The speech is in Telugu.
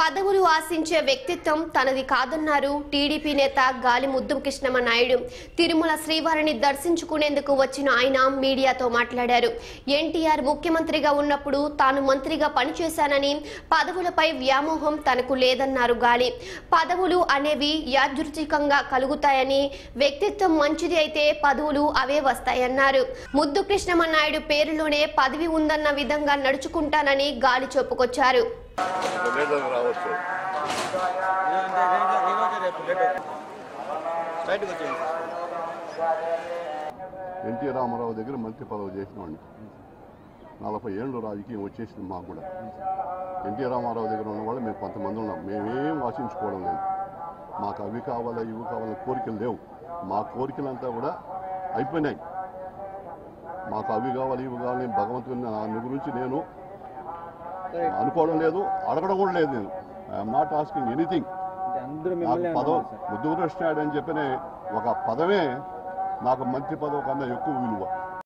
పదవులు ఆశించే వ్యక్తిత్వం తనది కాదన్నారు టీడీపీ నేత గాలి ముద్దుం కృష్ణమ నాయుడు తిరుమల శ్రీవారిని దర్శించుకునేందుకు వచ్చిన ఆయన మీడియాతో మాట్లాడారు ఎన్టీఆర్ ముఖ్యమంత్రిగా ఉన్నప్పుడు తాను మంత్రిగా పనిచేశానని పదవులపై వ్యామోహం తనకు లేదన్నారు గాలి పదవులు అనేవి యాదృచ్ఛికంగా కలుగుతాయని వ్యక్తిత్వం మంచిది అయితే పదవులు అవే వస్తాయన్నారు ముద్దు కృష్ణమ నాయుడు పేరులోనే పదవి ఉందన్న విధంగా నడుచుకుంటానని గాలి చెప్పుకొచ్చారు లేదని రావచ్చు స్ట్రైట్గా వచ్చేయండి ఎన్టీ రామారావు దగ్గర మంత్రి పదవి చేసినవాడిని నలభై ఏళ్ళు రాజకీయం వచ్చేసింది మాకు కూడా ఎన్టీ రామారావు దగ్గర ఉన్న వాళ్ళు మేము కొంతమంది ఉన్నాం మేమేం ఆశించుకోవడం లేదు మాకు అవి కావాలా ఇవి కావాలని కోరికలు లేవు మా కోరికలంతా కూడా అయిపోయినాయి మాకు అవి కావాలి ఇవి కావాలి భగవంతుని దాని గురించి నేను అనుకోవడం లేదు అడగడం కూడా లేదు నేను ఐఎమ్ నాట్ ఆస్కింగ్ ఎనీథింగ్ అంటే అందరూ నాకు మిమ్మల్ని పదవి అంటున్నారు సార్ ముద్దుకృష్ణాడు అని చెప్పిన ఒక పదమే నాకు మంత్రి పదవి కన్నా ఎక్కువ విలువ